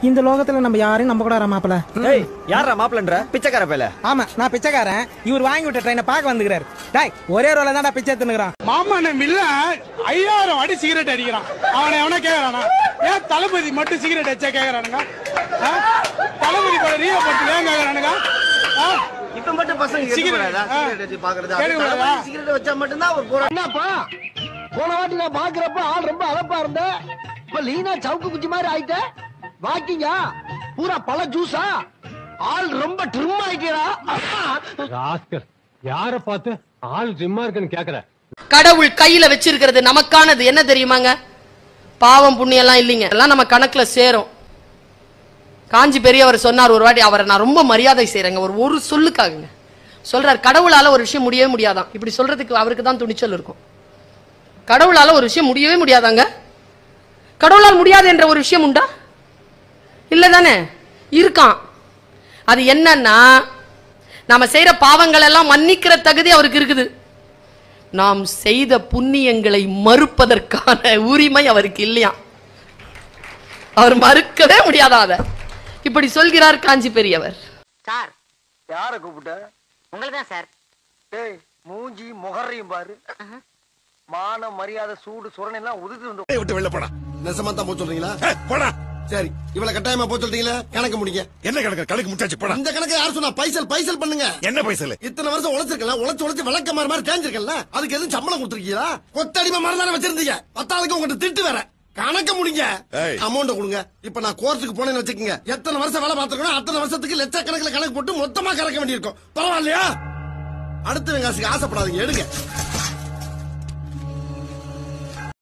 இந்த லோகத்துல நம்ம யாரையும் நம்ப கூடாது மாப்பிள ஏய் யாரா மாப்பிளன்ற பிச்சைக்கார பேல ஆமா நான் பிச்சைக்காரன் இவர் வாங்கி விட்ட ட்ரெயினை பார்க்க வந்துக்கிறாரு டாய் ஒரே ரோல தான்டா பிச்சை எடுத்துனுக்குறான் மாமா மில்ல ஐயாயிரம் அடி சிகரெட் அடிக்கிறான் அவனை எவனா கேக்குறானா ஏன் தளபதி மட்டும் சிகரெட் அடிச்சா கேக்குறானுங்க ஆ? தளபதி படம் ரீவோ படத்துல ஏன் கேக்குறானுங்க ஆ? இப்ப மட்டும் பசங்க கேட்க சிகரெட், கூடாதா? ஆ. சிகரெட் அடிச்சு பாக்குறது. கேட்க அது கூடாதா? தளபதி சிகரெட் வச்சா மட்டும்தான் அவர் போறாரு. என்னப்பா போன வாட்டி நான் பாக்குறப்ப ஆள் ரொம்ப அழப்பா இருந்த இப்ப லீனா சவுக்கு குச்சி மாதிரி ஆயிட்ட வாக்கிங்கா பூரா பழ ஜூஸா ஆள் ரொம்ப ட்ரிம் ஆயிட்டா ராஸ்கர் யார பார்த்து ஆள் ஜிம்மா இருக்குன்னு கேக்குற கடவுள் கையில வச்சிருக்கிறது நமக்கானது என்ன தெரியுமாங்க பாவம் புண்ணியம் எல்லாம் இல்லைங்க எல்லாம் நம்ம கணக்குல சேரும் காஞ்சி பெரியவர் சொன்னார் ஒரு வாட்டி அவரை நான் ரொம்ப மரியாதை செய்றேங்க ஒரு ஒரு சொல்லுக்காகங்க சொல்றார் கடவுளால ஒரு விஷயம் முடியவே முடியாதாம் இப்படி சொல்றதுக்கு அவருக்கு தான் துணிச்சல் இருக்கும் கடவுளால ஒரு விஷயம் முடியவே முடியாதாங்க கடவுளால் முடியாது என்ற ஒரு விஷயம் உண்டா இல்ல தானே இருக்கான் அது என்னன்னா நாம செய்யற பாவங்கள் எல்லாம் மன்னிக்கிற தகுதி அவருக்கு இருக்குது நாம் செய்த புண்ணியங்களை மறுப்பதற்கான உரிமை அவருக்கு இல்லையா அவர் மறுக்கவே முடியாதா அத இப்படி சொல்கிறார் காஞ்சி பெரியவர் சார் யார கூப்பிட்ட உங்களை தான் சார் டேய் மூஞ்சி முகரையும் பாரு மான மரியாதை சூடு சுரணை எல்லாம் உதிர்த்து வந்து விட்டு வெளில போடா நெசமா தான் போக சொல்றீங்களா போடா சரி இவ்வளவு கட்டாயமா போக சொல்றீங்களா கணக்கு முடிங்க என்ன கணக்கு கணக்கு முட்டாச்சு போடா இந்த கணக்கு யார் சொன்னா பைசல் பைசல் பண்ணுங்க என்ன பைசல் இத்தனை வருஷம் உழைச்சிருக்கல உழைச்சு உழைச்சு விளக்க மாதிரி மாதிரி தேஞ்சிருக்கல அதுக்கு எதுவும் சம்பளம் கொடுத்துருக்கீங்களா கொத்தடிமை மாதிரி தானே வச்சிருந்தீங்க பத்தாளுக்கு உங்கள்ட்ட திட்டு வேற கணக்க முடிங்க ஏய். அமௌண்ட் கொடுங்க இப்ப நான் கோர்ட்டுக்கு போனேன்னு வச்சுக்கோங்க எத்தனை வருஷம் வேலை பார்த்திருக்கணும் அத்தனை வருஷத்துக்கு லட்சக்கணக்கில் கணக்கு போட்டு மொத்தமா கறக்க வேண்டியிருக்கும் பரவாயில்லையா அடுத்த வெங்காசுக்கு ஆசைப்படாதீங்க எடுங்க